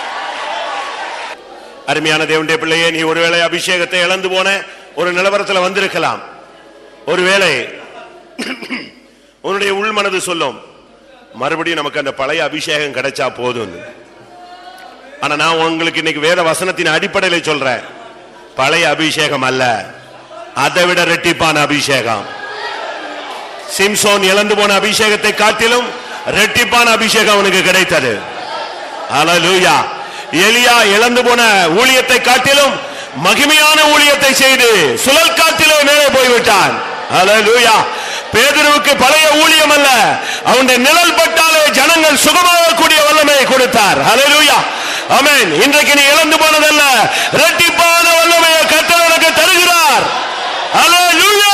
அருமையான தேவனுடைய பிள்ளையே நீ ஒருவேளை அபிஷேகத்தை இழந்து போன ஒரு நிலவரத்தில் வந்திருக்கலாம் ஒருவேளை உன்னுடைய உள்மனது சொல்லும் மறுபடியும் நமக்கு அந்த பழைய அபிஷேகம் கிடைச்சா போதும் ஆனா நான் உங்களுக்கு இன்னைக்கு வேத வசனத்தின் அடிப்படையில் சொல்றேன் பழைய அபிஷேகம் அல்ல அதை விட ரெட்டிப்பான அபிஷேகம் சிம்சோன் இழந்து போன அபிஷேகத்தை காட்டிலும் ரெட்டிப்பான அபிஷேகம் அவனுக்கு கிடைத்தது அல்லேலூயா எலியா இழந்து போன ஊழியத்தை காட்டிலும் மகிமையான ஊழியத்தை செய்து சுழல் காட்டிலே மேலே போய்விட்டான் அல்லேலூயா பேதுருவுக்கு பழைய ஊழியம் அல்ல அவனுடைய நிழல் பட்டாலே ஜனங்கள் சுகமாகக்கூடிய வல்லமையை கொடுத்தார் அல்லேலூயா ஆமென் இன்றைக்கு நீ இழந்து போனதல்ல இரட்டிப்பான வல்லமையை கர்த்தர் உனக்கு தருகிறார் அல்லேலூயா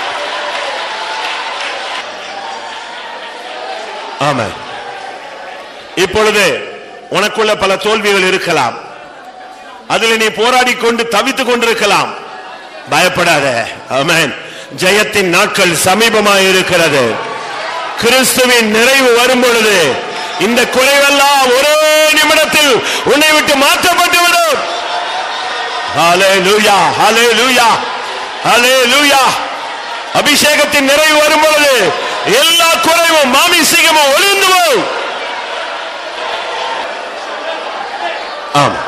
ஆமென் இப்பொழுது உனக்குள்ள பல தோல்விகள் இருக்கலாம் அதில் நீ போராடி கொண்டு தவித்துக் கொண்டிருக்கலாம் பயப்படாத ஆமென் ஜெயத்தின் நாட்கள் சமீபமாய் இருக்கிறது கிறிஸ்துவின் நிறைவு வரும் பொழுது இந்த குறைவெல்லாம் ஒரே நிமிடத்தில் உன்னை விட்டு மாற்றப்பட்டு விடும் ஹalleluya ஹalleluya ஹalleluya அபிஷேகத்தின் நிறைவு வரும் பொழுது எல்லா குறைவும் மாமிசீகமும் ஒளிந்து போகும் ஆம்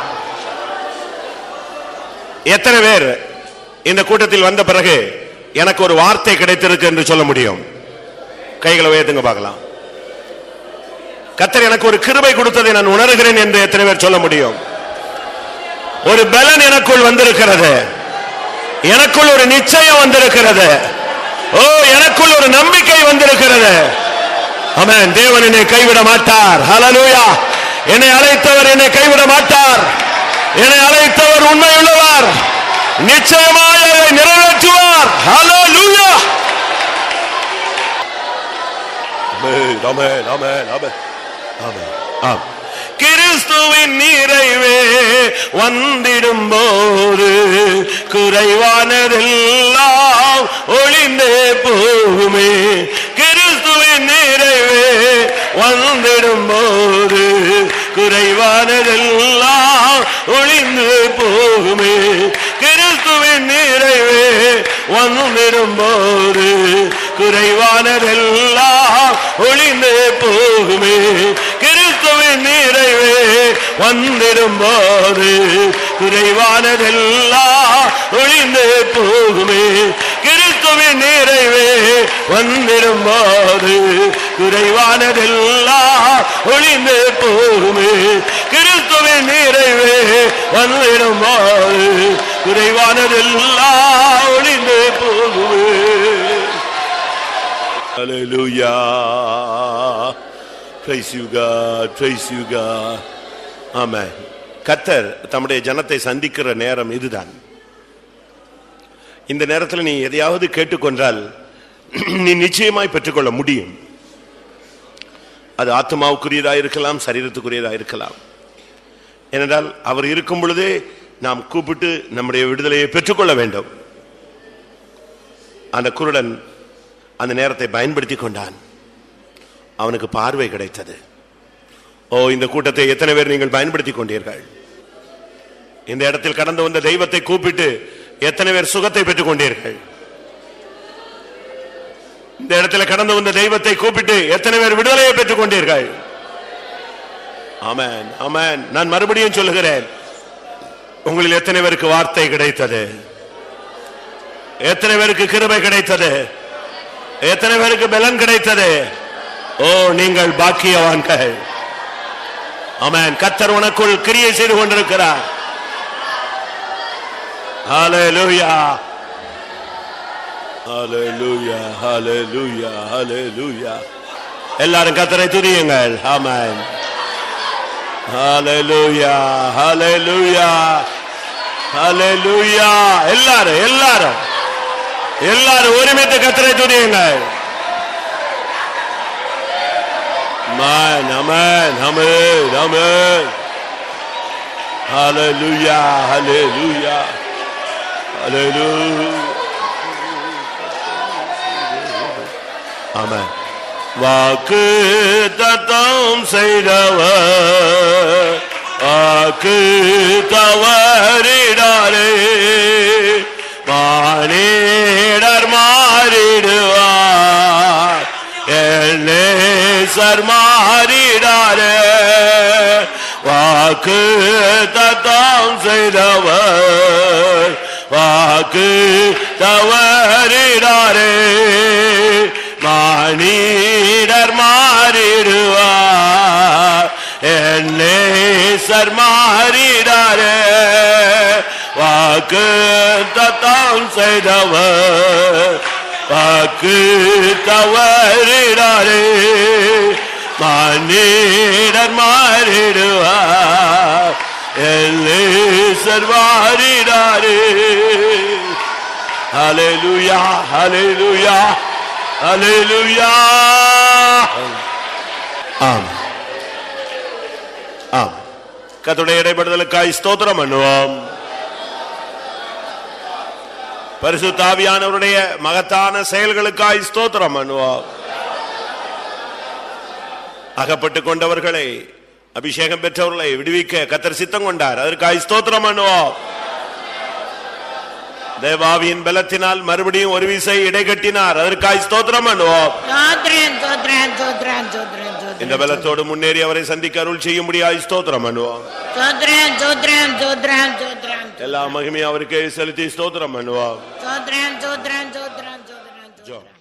எத்தனை பேர் இந்த கூட்டத்தில் வந்த பிறகு எனக்கு ஒரு வார்த்தை கிடைத்திருக்கு என்று சொல்ல முடியும் கைகளை உயர்த்துங்க பார்க்கலாம் கத்தர் எனக்கு ஒரு கிருபை கொடுத்ததை நான் உணர்கிறேன் என்று எத்தனை பேர் சொல்ல முடியும் ஒரு பலன் எனக்குள் வந்திருக்கிறது எனக்குள் ஒரு நிச்சயம் வந்திருக்கிறது ஓ எனக்குள் ஒரு நம்பிக்கை வந்திருக்கிறது ஆமென் தேவன் என்னை கைவிட மாட்டார் ஹalleluya என்னை அழைத்தவர் என்னை கைவிட மாட்டார் என்னை அழைத்தவர் உண்மையுள்ளவர் நிச்சயமாய் அதை நிறைவேற்றுவார் ஹalleluya ஆமென் ஆமென் ஆமென் ஆமென் ஆமென் ஆம் கிறிஸ்துவின் நிறைவே வந்திடும் போது குறைவானதெல்லாம் ஒளிந்தே போகுமே கிறிஸ்துவின் நிறைவே வந்திடும் போது குறைவானதெல்லாம் ஒளிந்து போகுமே கிறிஸ்துவின் நிறைவே வந்திடும் போது குறைவானதெல்லாம் ஒளிந்து போகுமே கிறிஸ்துவின் நிறைவே வந்திடும் போது குறைவானதெல்லாம் ஒளிந்து போகுமே கிறிஸ்துவின் நிறைவே வந்திடும் போது குறைவானதெல்லாம் ஒளிந்து போகுமே கிறிஸ்துவின் நிறைவே வந்திடும் போது குறைவானதெல்லாம் ஒளிந்து போகுமே Hallelujah. Praise you God. Praise you God. Amen. கத்தர் தம்முடைய ஜனத்தை சந்திக்கிற நேரம் இதுதான் இந்த நேரத்தில் நீ எதையாவது கேட்டுக்கொண்டால் நீ நிச்சயமாய் பெற்றுக்கொள்ள முடியும் அது ஆத்மாவுக்குரியதா இருக்கலாம் சரீரத்துக்குரியதா இருக்கலாம் ஏனென்றால் அவர் இருக்கும் பொழுதே நாம் கூப்பிட்டு நம்முடைய விடுதலையை பெற்றுக்கொள்ள வேண்டும் அந்த குருடன் அந்த நேரத்தை பயன்படுத்தி கொண்டான் அவனுக்கு பார்வை கிடைத்தது ஓ இந்த கூட்டத்தை எத்தனை பேர் நீங்கள் பயன்படுத்தி கொண்டீர்கள் இந்த இடத்தில் கடந்து வந்த தெய்வத்தை கூப்பிட்டு எத்தனை பேர் சுகத்தை பெற்றுக் கொண்டீர்கள் இந்த இடத்துல கடந்து வந்த தெய்வத்தை கூப்பிட்டு எத்தனை பேர் விடுதலையை பெற்றுக் கொண்டீர்கள் ஆமென் ஆமென் நான் மறுபடியும் சொல்லுகிறேன் உங்களில் எத்தனை பேருக்கு வார்த்தை கிடைத்தது எத்தனை பேருக்கு கிருபை கிடைத்தது எத்தனை பேருக்கு பலன் கிடைத்தது ஓ நீங்கள் பாக்கியவான்கள் ஆமென் கத்தர் உனக்குள் கிரியை செய்து கொண்டிருக்கிறார் ஹalleluya ஹalleluya ஹalleluya ஹalleluya எல்லாரும் கத்தரை துதியுங்கள் ஆமென் ஹalleluya ஹalleluya ஹalleluya எல்லாரும் எல்லாரும் எல்லாரும் ஒருமித்து கத்தரை துதியுங்கள் Amen, amen, amen, amen. Hallelujah, hallelujah, hallelujah. Amen. வாக்கு தத்தம் செய்தவர் வாக்கு தவறிடாரே மானிடர் மாறிடுவார் நேசர் மாறிடாரே வாக்கு தத்தம் செய்தவர் வாக்கு தவறிடாரே மானிடர் மாறிடுவார் என்னேசர் மாறிடாரே வாக்கு தத்தம் செய்தவர் வாக்கு தவறிடாரே மானிடர் மாறிடுவார் எல்லேசர் மாறிடாரே ஹalleluya ஹalleluya ஹalleluya ஆம் ஆம் கர்த்தருடைய இடைப்படுதலுக்காய் ஸ்தோத்திரம் பண்ணுவோம் பரிசுத்தாவியானவருடைய மகத்தான செயல்களுக்காய் ஸ்தோத்திரம் பண்ணுவோம் அகப்பட்டு கொண்டவர்களை அபிஷேகம் பெற்றவர்களை விடுவிக்க கத்தர் சித்தம் கொண்டார் அதற்காய் ஸ்தோத்திரம் பண்ணுவோம் தேவாவியின் பலத்தினால் மறுபடியும் ஒரு விசை இடைகட்டினார் அதற்காய் ஸ்தோத்திரம் பண்ணுவோம் சோத்ரன் சோத்ரன் சோத்ரன் சோத்ரன் இந்த பலத்தோடு முன்னேறி அவரை சந்திக்க அருள் செய்ய முடியாது ஸ்தோத்திரம் பண்ணுவோம் சோத்ரன் சோத்ரன் சோத்ரன் சோத்ரன் எல்லா மகிமையும் அவருக்கு செலுத்தி ஸ்தோத்திரம் பண்ணுவோம் சோத்ரன் சோத்ரன் சோத்ரன் சோத்ரன் ஜோ